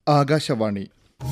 ആകാശവാണി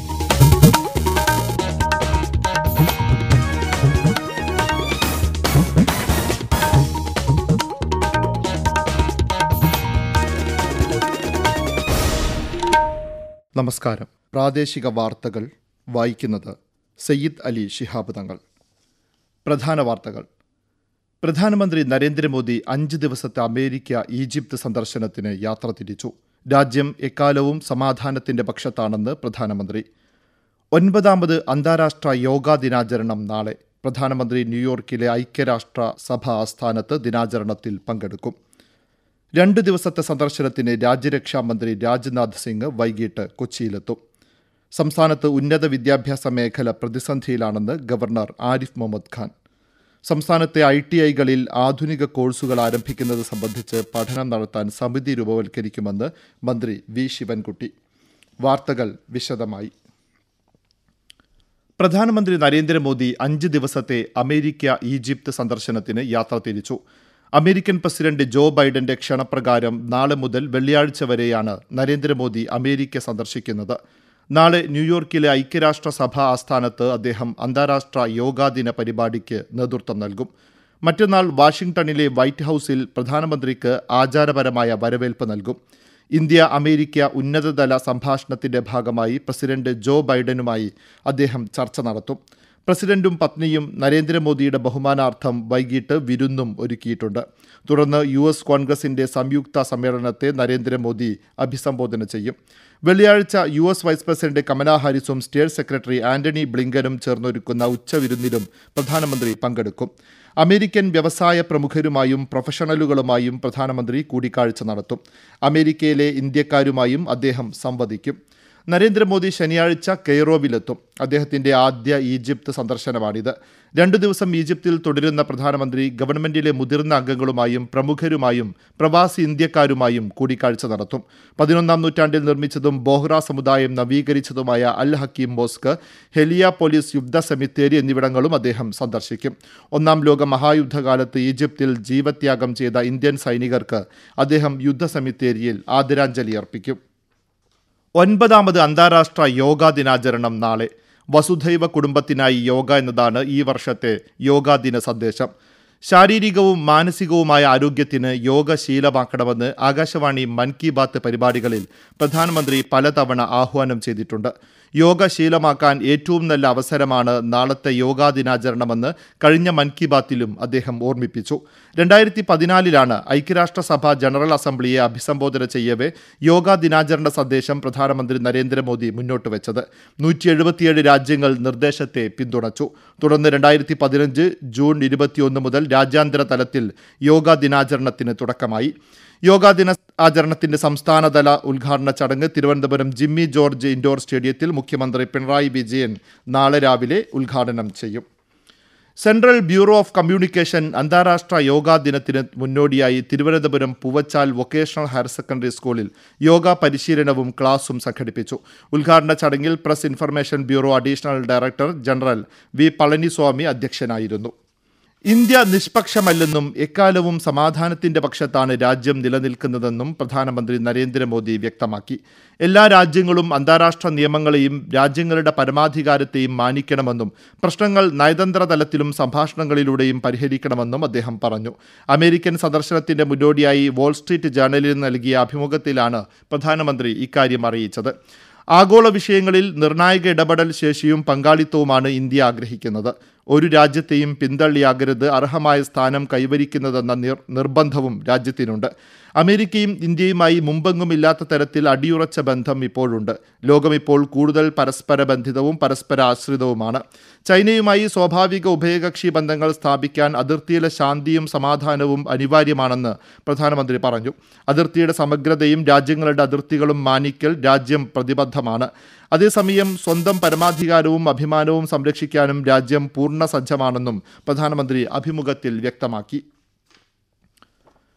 നമസ്കാരം പ്രാദേശിക വാർത്തകൾ വായിക്കുന്നത് സയ്യിദ് അലി ശിഹാബ് തങ്ങൾ പ്രധാന വാർത്തകൾ പ്രധാനമന്ത്രി നരേന്ദ്രമോദി അഞ്ച് ദിവസത്തെ അമേരിക്ക ഈജിപ്ത് സന്ദർശനത്തിന് യാത്ര തിരിച്ചു രാജ്യം എക്കാലവും സമാധാനത്തിന്റെ പക്ഷത്താണെന്ന് പ്രധാനമന്ത്രി ഒൻപതാമത് അന്താരാഷ്ട്ര യോഗാ ദിനാചരണം നാളെ പ്രധാനമന്ത്രി ന്യൂയോർക്കിലെ ഐക്യരാഷ്ട്ര സഭ ആസ്ഥാനത്ത് ദിനാചരണത്തിൽ പങ്കെടുക്കും രണ്ട് ദിവസത്തെ സന്ദർശനത്തിന് രാജ്യരക്ഷാ മന്ത്രി രാജ്നാഥ് സിംഗ് വൈകിട്ട് കൊച്ചിയിലെത്തും സംസ്ഥാനത്ത് ഉന്നത വിദ്യാഭ്യാസ മേഖല പ്രതിസന്ധിയിലാണെന്ന് ഗവർണർ ആരിഫ് മുഹമ്മദ് ഖാൻ സംസ്ഥാനത്തെ ഐ ടി ഐകളിൽ ആധുനിക കോഴ്സുകൾ ആരംഭിക്കുന്നത് സംബന്ധിച്ച് പഠനം നടത്താൻ സമിതി രൂപവൽക്കരിക്കുമെന്ന് മന്ത്രി വി ശിവൻകുട്ടി വാർത്തകൾ വിശദമായി പ്രധാനമന്ത്രി നരേന്ദ്രമോദി അഞ്ച് ദിവസത്തെ അമേരിക്ക ഈജിപ്ത് സന്ദർശനത്തിന് യാത്ര തിരിച്ചു അമേരിക്കൻ പ്രസിഡന്റ് ജോ ബൈഡന്റെ ക്ഷണപ്രകാരം നാളെ മുതൽ വെള്ളിയാഴ്ച വരെയാണ് നരേന്ദ്രമോദി അമേരിക്ക സന്ദർശിക്കുന്നത് നാളെ ന്യൂയോർക്കിലെ ഐക്യരാഷ്ട്രസഭ ആസ്ഥാനത്ത് അദ്ദേഹം അന്താരാഷ്ട്ര യോഗാ ദിന പരിപാടിക്ക് നേതൃത്വം നൽകും മറ്റന്നാൾ വാഷിംഗ്ടണിലെ വൈറ്റ് ഹൌസിൽ പ്രധാനമന്ത്രിക്ക് ആചാരപരമായ വരവേൽപ്പ് നൽകും ഇന്ത്യ അമേരിക്ക ഉന്നതതല സംഭാഷണത്തിന്റെ ഭാഗമായി പ്രസിഡന്റ് ജോ ബൈഡനുമായി അദ്ദേഹം ചർച്ച നടത്തും പ്രസിഡന്റും പത്നിയും നരേന്ദ്രമോദിയുടെ ബഹുമാനാർത്ഥം വൈകിട്ട് വിരുന്നും ഒരുക്കിയിട്ടുണ്ട് തുടർന്ന് യു എസ് കോൺഗ്രസിന്റെ സംയുക്ത സമ്മേളനത്തെ നരേന്ദ്രമോദി അഭിസംബോധന ചെയ്യും വെള്ളിയാഴ്ച U S vice president Kamala ഹാരിസും സ്റ്റേറ്റ് സെക്രട്ടറി ആന്റണി ബ്ലിങ്കനും ചേർന്നൊരുക്കുന്ന ഉച്ചവിരുന്നിലും പ്രധാനമന്ത്രി പങ്കെടുക്കും അമേരിക്കൻ വ്യവസായ പ്രമുഖരുമായും പ്രൊഫഷണലുകളുമായും പ്രധാനമന്ത്രി കൂടിക്കാഴ്ച നടത്തും അമേരിക്കയിലെ ഇന്ത്യക്കാരുമായും അദ്ദേഹം സംവദിക്കും നരേന്ദ്രമോദി ശനിയാഴ്ച കെയ്റോവിലെത്തും അദ്ദേഹത്തിന്റെ ആദ്യ ഈജിപ്ത് സന്ദർശനമാണിത് രണ്ടു ദിവസം ഈജിപ്തിൽ തുടരുന്ന പ്രധാനമന്ത്രി ഗവൺമെന്റിലെ മുതിർന്ന അംഗങ്ങളുമായും പ്രമുഖരുമായും പ്രവാസി ഇന്ത്യക്കാരുമായും കൂടിക്കാഴ്ച നടത്തും പതിനൊന്നാം നൂറ്റാണ്ടിൽ നിർമ്മിച്ചതും ബോഹ്റ സമുദായം നവീകരിച്ചതുമായ Al Hakim mosque Heliopolis യുദ്ധ സെമിത്തേരി എന്നിവിടങ്ങളും അദ്ദേഹം സന്ദർശിക്കും ഒന്നാം ലോക മഹായുദ്ധകാലത്ത് ഈജിപ്തിൽ ജീവത്യാഗം ചെയ്ത ഇന്ത്യൻ സൈനികർക്ക് അദ്ദേഹം യുദ്ധ സെമിത്തേരിയിൽ ആദരാഞ്ജലി അർപ്പിക്കും ഒൻപതാമത് അന്താരാഷ്ട്ര യോഗാ ദിനാചരണം നാളെ വസുധൈവ കുടുംബത്തിനായി യോഗ എന്നതാണ് ഈ വർഷത്തെ യോഗാ ദിന സന്ദേശം ശാരീരികവും മാനസികവുമായ ആരോഗ്യത്തിന് യോഗ ശീലമാക്കണമെന്ന് ആകാശവാണി മൻ കി ബാത്ത് പരിപാടികളിൽ പ്രധാനമന്ത്രി പലതവണ ആഹ്വാനം ചെയ്തിട്ടുണ്ട് യോഗ ശീലമാക്കാൻ ഏറ്റവും നല്ല അവസരമാണ് നാളത്തെ യോഗാ ദിനാചരണമെന്ന് കഴിഞ്ഞ മൻ കി ബാത്തിലും അദ്ദേഹം ഓർമ്മിപ്പിച്ചു രണ്ടായിരത്തി പതിനാലിലാണ് ഐക്യരാഷ്ട്രസഭ ജനറൽ അസംബ്ലിയെ അഭിസംബോധന ചെയ്യവേ യോഗാ ദിനാചരണ സന്ദേശം പ്രധാനമന്ത്രി നരേന്ദ്രമോദി മുന്നോട്ട് വെച്ചത് നൂറ്റി എഴുപത്തിയേഴ് രാജ്യങ്ങൾ നിർദ്ദേശത്തെ പിന്തുണച്ചു തുടർന്ന് രണ്ടായിരത്തി പതിനഞ്ച് ജൂൺ ഇരുപത്തിയൊന്ന് മുതൽ രാജ്യാന്തര തലത്തിൽ യോഗാ ദിനാചരണത്തിന് തുടക്കമായി യോഗാ ദിന ആചരണത്തിന്റെ സംസ്ഥാനതല ഉദ്ഘാടന ചടങ്ങ് തിരുവനന്തപുരം ജിമ്മി ജോർജ് ഇൻഡോർ സ്റ്റേഡിയത്തിൽ മുഖ്യമന്ത്രി പിണറായി വിജയൻ നാളെ രാവിലെ ഉദ്ഘാടനം ചെയ്യും സെൻട്രൽ ബ്യൂറോ ഓഫ് കമ്മ്യൂണിക്കേഷൻ അന്താരാഷ്ട്ര യോഗാ ദിനത്തിന് മുന്നോടിയായി Thiruvananthapuram Poovachal vocational higher secondary സ്കൂളിൽ യോഗ പരിശീലനവും ക്ലാസും സംഘടിപ്പിച്ചു ഉദ്ഘാടന ചടങ്ങിൽ press information bureau additional director general V Palaniswami അധ്യക്ഷനായിരുന്നു ഇന്ത്യ നിഷ്പക്ഷമല്ലെന്നും എക്കാലവും സമാധാനത്തിന്റെ പക്ഷത്താണ് രാജ്യം നിലനിൽക്കുന്നതെന്നും പ്രധാനമന്ത്രി നരേന്ദ്രമോദി വ്യക്തമാക്കി എല്ലാ രാജ്യങ്ങളും അന്താരാഷ്ട്ര നിയമങ്ങളെയും രാജ്യങ്ങളുടെ പരമാധികാരത്തെയും മാനിക്കണമെന്നും പ്രശ്നങ്ങൾ നയതന്ത്ര തലത്തിലും സംഭാഷണങ്ങളിലൂടെയും പരിഹരിക്കണമെന്നും അദ്ദേഹം പറഞ്ഞു അമേരിക്കൻ സന്ദർശനത്തിന്റെ മുന്നോടിയായി വാൾസ്ട്രീറ്റ് ജേർണലിന് നൽകിയ അഭിമുഖത്തിലാണ് പ്രധാനമന്ത്രി ഇക്കാര്യം അറിയിച്ചത് ആഗോള വിഷയങ്ങളിൽ നിർണായക ഇടപെടൽ ശേഷിയും പങ്കാളിത്തവുമാണ് ഇന്ത്യ ആഗ്രഹിക്കുന്നത് ഒരു രാജ്യത്തെയും പിന്തള്ളിയാകരുത് അർഹമായ സ്ഥാനം കൈവരിക്കുന്നതെന്ന നിർ നിർബന്ധവും രാജ്യത്തിനുണ്ട് അമേരിക്കയും ഇന്ത്യയുമായി മുമ്പെങ്ങുമില്ലാത്ത തരത്തിൽ അടിയുറച്ച ബന്ധം ഇപ്പോഴുണ്ട് ലോകം ഇപ്പോൾ കൂടുതൽ പരസ്പര ബന്ധിതവും പരസ്പര ആശ്രിതവുമാണ് ചൈനയുമായി സ്വാഭാവിക ഉഭയകക്ഷി ബന്ധങ്ങൾ സ്ഥാപിക്കാൻ അതിർത്തിയിലെ ശാന്തിയും സമാധാനവും അനിവാര്യമാണെന്ന് പ്രധാനമന്ത്രി പറഞ്ഞു അതിർത്തിയുടെ സമഗ്രതയും രാജ്യങ്ങളുടെ അതിർത്തികളും മാനിക്കൽ രാജ്യം പ്രതിബദ്ധമാണ് അതേസമയം സ്വന്തം പരമാധികാരവും അഭിമാനവും സംരക്ഷിക്കാനും രാജ്യം പൂർണ്ണ സജ്ജമാണെന്നും പ്രധാനമന്ത്രി അഭിമുഖത്തിൽ വ്യക്തമാക്കി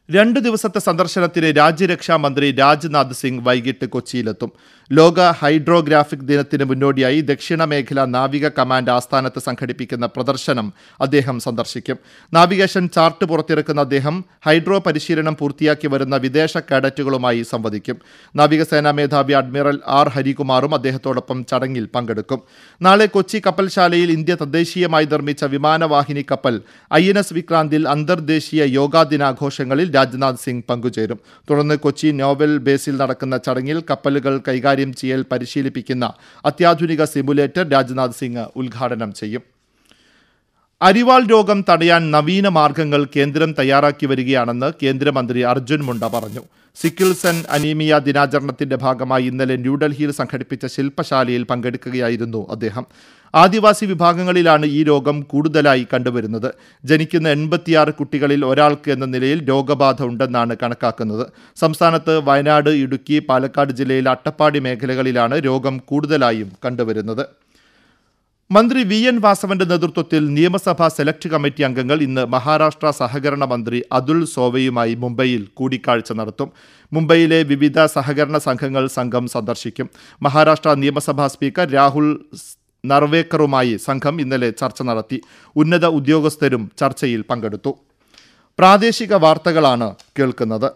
രണ്ട് ദിവസത്തെ സന്ദർശനത്തിന് രാജ്യരക്ഷാ മന്ത്രി രാജ്നാഥ് സിംഗ് വൈകിട്ട് കൊച്ചിയിലെത്തും ലോക ഹൈഡ്രോഗ്രാഫിക് ദിനത്തിന് മുന്നോടിയായി ദക്ഷിണ മേഖല നാവിക കമാൻഡ് ആസ്ഥാനത്ത് സംഘടിപ്പിക്കുന്ന പ്രദർശനം അദ്ദേഹം സന്ദർശിക്കും നാവിഗേഷൻ ചാർട്ട് പുറത്തിറക്കുന്ന അദ്ദേഹം ഹൈഡ്രോ പരിശീലനം പൂർത്തിയാക്കി വരുന്ന വിദേശ കേഡറ്റുകളുമായി സംവദിക്കും നാവികസേനാ മേധാവി അഡ്മിറൽ ആർ ഹരികുമാറും അദ്ദേഹത്തോടൊപ്പം ചടങ്ങിൽ പങ്കെടുക്കും നാളെ കൊച്ചി കപ്പൽശാലയിൽ ഇന്ത്യ തദ്ദേശീയമായി നിർമ്മിച്ച വിമാനവാഹിനി കപ്പൽ ഐ എൻ എസ് വിക്രാന്തിൽ അന്തർദേശീയ യോഗാ ദിനാഘോഷങ്ങളിൽ രാജ്നാഥ് സിംഗ് പങ്കുചേരും തുടർന്ന് കൊച്ചി നോവൽ ബേസിൽ നടക്കുന്ന ചടങ്ങിൽ കപ്പലുകൾ കൈകാര്യം ചെയ്യൽ പരിശീലിപ്പിക്കുന്ന അത്യാധുനിക സിമുലേറ്റർ രാജ്നാഥ് സിംഗ് ഉദ്ഘാടനം ചെയ്യും അരിവാൾ രോഗം തടയാൻ നവീന മാർഗങ്ങൾ കേന്ദ്രം തയ്യാറാക്കി വരികയാണെന്ന് കേന്ദ്രമന്ത്രി അർജുൻ മുണ്ട പറഞ്ഞു സിക്കിൾസൺ അനീമിയ ദിനാചരണത്തിന്റെ ഭാഗമായി ഇന്നലെ ന്യൂഡൽഹിയിൽ സംഘടിപ്പിച്ച ശില്പശാലയിൽ പങ്കെടുക്കുകയായിരുന്നു അദ്ദേഹം ആദിവാസി വിഭാഗങ്ങളിലാണ് ഈ രോഗം കൂടുതലായി കണ്ടുവരുന്നത് ജനിക്കുന്ന എൺപത്തിയാറ് കുട്ടികളിൽ ഒരാൾക്ക് എന്ന നിലയിൽ രോഗബാധ ഉണ്ടെന്നാണ് കണക്കാക്കുന്നത് സംസ്ഥാനത്ത് വയനാട് ഇടുക്കി പാലക്കാട് ജില്ലയിലെ അട്ടപ്പാടി മേഖലകളിലാണ് രോഗം കൂടുതലായും കണ്ടുവരുന്നത് മന്ത്രി വി എൻ വാസവന്റെ നേതൃത്വത്തിൽ നിയമസഭാ സെലക്ട് കമ്മിറ്റി അംഗങ്ങൾ ഇന്ന് മഹാരാഷ്ട്ര സഹകരണ മന്ത്രി അതുൽ സോവയുമായി മുംബൈയിൽ കൂടിക്കാഴ്ച നടത്തും മുംബൈയിലെ വിവിധ സഹകരണ സംഘങ്ങൾ സംഘം സന്ദർശിക്കും മഹാരാഷ്ട്ര നിയമസഭാ സ്പീക്കർ രാഹുൽ നർവേക്കറുമായി സംഘം ഇന്നലെ ചർച്ച നടത്തി ഉന്നത ഉദ്യോഗസ്ഥരും ചർച്ചയിൽ പങ്കെടുത്തു പ്രാദേശിക വാർത്തകളാണ് കേൾക്കുന്നത്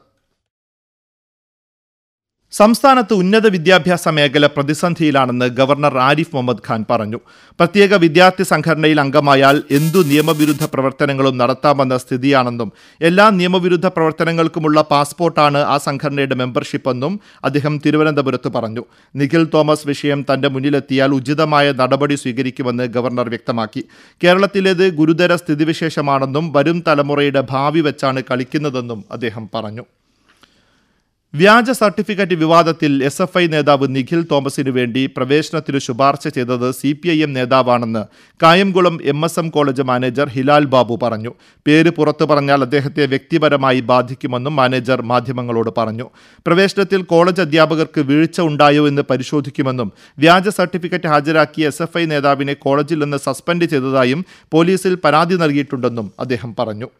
സംസ്ഥാനത്ത് ഉന്നത വിദ്യാഭ്യാസ മേഖല പ്രതിസന്ധിയിലാണെന്ന് ഗവർണർ ആരിഫ് മുഹമ്മദ് ഖാൻ പറഞ്ഞു പ്രത്യേക വിദ്യാർത്ഥി സംഘടനയിൽ അംഗമായാൽ എന്തു നിയമവിരുദ്ധ പ്രവർത്തനങ്ങളും നടത്താമെന്ന സ്ഥിതിയാണെന്നും എല്ലാ നിയമവിരുദ്ധ പ്രവർത്തനങ്ങൾക്കുമുള്ള പാസ്പോർട്ടാണ് ആ സംഘടനയുടെ മെമ്പർഷിപ്പെന്നും അദ്ദേഹം തിരുവനന്തപുരത്ത് പറഞ്ഞു നിഖിൽ തോമസ് വിഷയം തന്റെ മുന്നിലെത്തിയാൽ ഉചിതമായ നടപടി സ്വീകരിക്കുമെന്ന് ഗവർണർ വ്യക്തമാക്കി കേരളത്തിലേത് ഗുരുതര സ്ഥിതിവിശേഷമാണെന്നും വരും തലമുറയുടെ ഭാവി വെച്ചാണ് കളിക്കുന്നതെന്നും അദ്ദേഹം പറഞ്ഞു വ്യാജ സർട്ടിഫിക്കറ്റ് വിവാദത്തിൽ എസ് എഫ് ഐ നേതാവ് നിഖിൽ തോമസിനു വേണ്ടി പ്രവേശനത്തിന് ശുപാർശ ചെയ്തത് സി പി ഐ എം നേതാവാണെന്ന് Kayamkulam M S M college manager Hilal Babu പറഞ്ഞു പേര് പുറത്തു പറഞ്ഞാൽ അദ്ദേഹത്തെ വ്യക്തിപരമായി ബാധിക്കുമെന്നും മാനേജർ മാധ്യമങ്ങളോട് പറഞ്ഞു പ്രവേശനത്തിൽ കോളേജ് അധ്യാപകർക്ക് വീഴ്ച ഉണ്ടായോ എന്ന് പരിശോധിക്കുമെന്നും വ്യാജ സർട്ടിഫിക്കറ്റ് ഹാജരാക്കിയ എസ് എഫ് ഐ നേതാവിനെ കോളേജിൽ നിന്ന് സസ്പെൻഡ് ചെയ്തതായും പോലീസിൽ പരാതി നൽകിയിട്ടുണ്ടെന്നും അദ്ദേഹം പറഞ്ഞു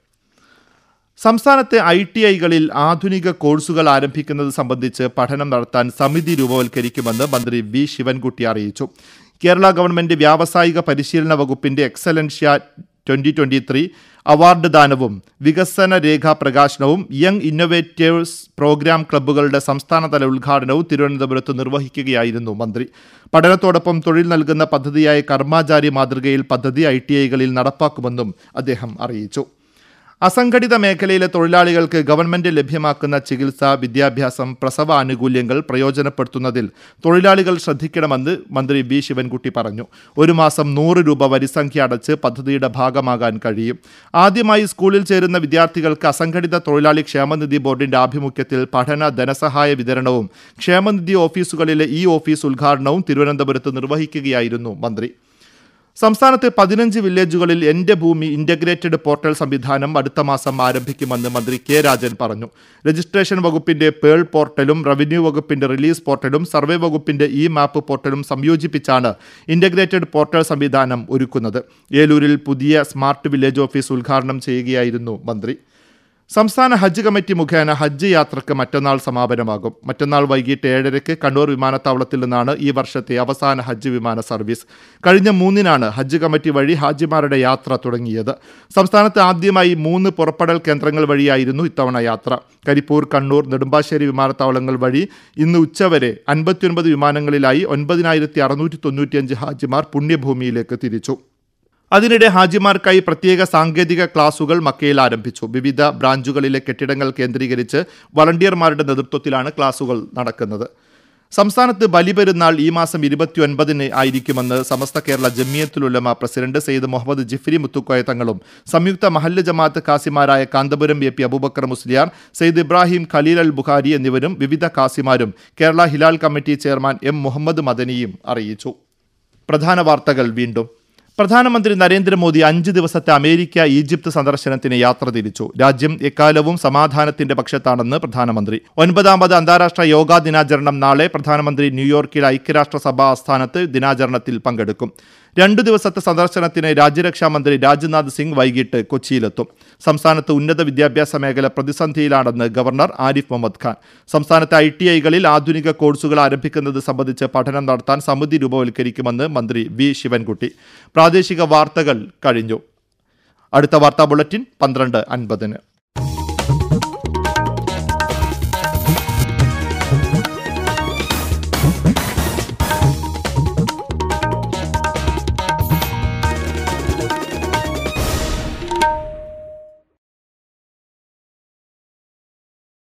സംസ്ഥാനത്തെ ഐ ടി ഐകളിൽ ആധുനിക കോഴ്സുകൾ ആരംഭിക്കുന്നത് സംബന്ധിച്ച് പഠനം നടത്താൻ സമിതി രൂപവൽക്കരിക്കുമെന്ന് മന്ത്രി വി ശിവൻകുട്ടി അറിയിച്ചു കേരള ഗവൺമെന്റ് വ്യാവസായിക പരിശീലന വകുപ്പിന്റെ Excellentia twenty twenty three award ദാനവും വികസന രേഖാ പ്രകാശനവും യങ് ഇന്നൊവേറ്റേഴ്സ് പ്രോഗ്രാം ക്ലബ്ബുകളുടെ സംസ്ഥാനതല ഉദ്ഘാടനവും തിരുവനന്തപുരത്ത് നിർവഹിക്കുകയായിരുന്നു മന്ത്രി പഠനത്തോടൊപ്പം തൊഴിൽ നൽകുന്ന പദ്ധതിയായ കർമാചാരി മാതൃകയിൽ പദ്ധതി ഐ ടി ഐകളിൽ നടപ്പാക്കുമെന്നും അദ്ദേഹം അറിയിച്ചു അസംഘടിത മേഖലയിലെ തൊഴിലാളികൾക്ക് ഗവൺമെന്റ് ലഭ്യമാക്കുന്ന ചികിത്സ വിദ്യാഭ്യാസം പ്രസവ ആനുകൂല്യങ്ങൾ പ്രയോജനപ്പെടുത്തുന്നതിൽ തൊഴിലാളികൾ ശ്രദ്ധിക്കണമെന്ന് മന്ത്രി വി ശിവൻകുട്ടി പറഞ്ഞു ഒരു മാസം നൂറ് രൂപ വരിസംഖ്യ അടച്ച് പദ്ധതിയുടെ ഭാഗമാകാൻ കഴിയും ആദ്യമായി സ്കൂളിൽ ചേരുന്ന വിദ്യാർത്ഥികൾക്ക് അസംഘടിത തൊഴിലാളി ക്ഷേമനിധി ബോർഡിന്റെ ആഭിമുഖ്യത്തിൽ പഠന ധനസഹായ വിതരണവും ക്ഷേമനിധി ഓഫീസുകളിലെ ഈ ഓഫീസ് ഉദ്ഘാടനവും തിരുവനന്തപുരത്ത് നിർവഹിക്കുകയായിരുന്നു മന്ത്രി സംസ്ഥാനത്തെ പതിനഞ്ച് വില്ലേജുകളിൽ എന്റെ ഭൂമി ഇന്റഗ്രേറ്റഡ് പോർട്ടൽ സംവിധാനം അടുത്ത മാസം ആരംഭിക്കുമെന്ന് മന്ത്രി കെ രാജൻ പറഞ്ഞു രജിസ്ട്രേഷൻ വകുപ്പിന്റെ പേൾ പോർട്ടലും റവന്യൂ വകുപ്പിന്റെ റിലീസ് പോർട്ടലും സർവേ വകുപ്പിന്റെ ഇ മാപ്പ് പോർട്ടലും സംയോജിപ്പിച്ചാണ് ഇന്റഗ്രേറ്റഡ് പോർട്ടൽ സംവിധാനം ഒരുക്കുന്നത് ഏലൂരിൽ പുതിയ സ്മാർട്ട് വില്ലേജ് ഓഫീസ് ഉദ്ഘാടനം ചെയ്യുകയായിരുന്നു മന്ത്രി സംസ്ഥാന ഹജ്ജ് കമ്മിറ്റി മുഖേന ഹജ്ജ് യാത്രക്ക് മറ്റന്നാൾ സമാപനമാകും മറ്റന്നാൾ വൈകിട്ട് ഏഴരയ്ക്ക് കണ്ണൂർ വിമാനത്താവളത്തിൽ നിന്നാണ് ഈ വർഷത്തെ അവസാന ഹജ്ജ് വിമാന സർവീസ് കഴിഞ്ഞ മൂന്നിനാണ് ഹജ്ജ് കമ്മിറ്റി വഴി ഹാജിമാരുടെ യാത്ര തുടങ്ങിയത് സംസ്ഥാനത്ത് ആദ്യമായി മൂന്ന് പുറപ്പെടൽ കേന്ദ്രങ്ങൾ വഴിയായിരുന്നു ഇത്തവണ യാത്ര കരിപ്പൂർ കണ്ണൂർ നെടുമ്പാശ്ശേരി വിമാനത്താവളങ്ങൾ വഴി ഇന്ന് ഉച്ചവരെ അൻപത്തിയൊൻപത് വിമാനങ്ങളിലായി ഒൻപതിനായിരത്തി അറുന്നൂറ്റി തൊണ്ണൂറ്റിയഞ്ച് ഹാജിമാർ പുണ്യഭൂമിയിലേക്ക് തിരിച്ചു അതിനിടെ ഹാജിമാർക്കായി പ്രത്യേക സാങ്കേതിക ക്ലാസുകൾ മക്കയിൽ ആരംഭിച്ചു വിവിധ ബ്രാഞ്ചുകളിലെ കെട്ടിടങ്ങൾ കേന്ദ്രീകരിച്ച് വളണ്ടിയർമാരുടെ നേതൃത്വത്തിലാണ് ക്ലാസുകൾ നടക്കുന്നത് സംസ്ഥാനത്ത് ബലിപെരുന്നാൾ ഈ മാസം ഇരുപത്തിയൊൻപതിന് ആയിരിക്കുമെന്ന് സമസ്ത കേരള ജമിയത്തുലുലമ പ്രസിഡന്റ് സെയ്ദ് മുഹമ്മദ് ജിഫ്രി മുത്തുക്കോയ തങ്ങളും സംയുക്ത മഹല്ല് ജമാഅത്ത് കാസിമാരായ കാന്തപുരം എ പി അബൂബക്കർ മുസ്ലിയാർ സെയ്ദ് ഇബ്രാഹിം ഖലീൽ അൽ ബുഖാരി എന്നിവരും വിവിധ കാസിമാരും Kerala Hilal committee chairman M Muhammad മദനിയും അറിയിച്ചു പ്രധാന വാർത്തകൾ വീണ്ടും പ്രധാനമന്ത്രി നരേന്ദ്രമോദി അഞ്ച് ദിവസത്തെ അമേരിക്ക ഈജിപ്ത് സന്ദർശനത്തിന് യാത്ര തിരിച്ചു രാജ്യം എക്കാലവും സമാധാനത്തിന്റെ പക്ഷത്താണെന്ന് പ്രധാനമന്ത്രി ഒൻപതാമത് അന്താരാഷ്ട്ര യോഗാ ദിനാചരണം നാളെ പ്രധാനമന്ത്രി ന്യൂയോർക്കിൽ ഐക്യരാഷ്ട്രസഭ ആസ്ഥാനത്ത് ദിനാചരണത്തിൽ പങ്കെടുക്കും രണ്ടു ദിവസത്തെ സന്ദർശനത്തിന് രാജ്യരക്ഷാ മന്ത്രി രാജ്നാഥ് സിംഗ് വൈകിട്ട് കൊച്ചിയിലെത്തും സംസ്ഥാനത്ത് ഉന്നത വിദ്യാഭ്യാസ മേഖല പ്രതിസന്ധിയിലാണെന്ന് ഗവർണർ ആരിഫ് മുഹമ്മദ് ഖാൻ സംസ്ഥാനത്തെ ഐ ടി ഐകളിൽ ആധുനിക കോഴ്സുകൾ ആരംഭിക്കുന്നത് സംബന്ധിച്ച് പഠനം നടത്താൻ സമിതി രൂപവൽക്കരിക്കുമെന്ന് മന്ത്രി വി ശിവൻകുട്ടി പ്രാദേശിക വാർത്തകൾ കഴിഞ്ഞു അടുത്ത വാർത്താ ബുള്ളറ്റിൻ പന്ത്രണ്ട് അൻപതിന്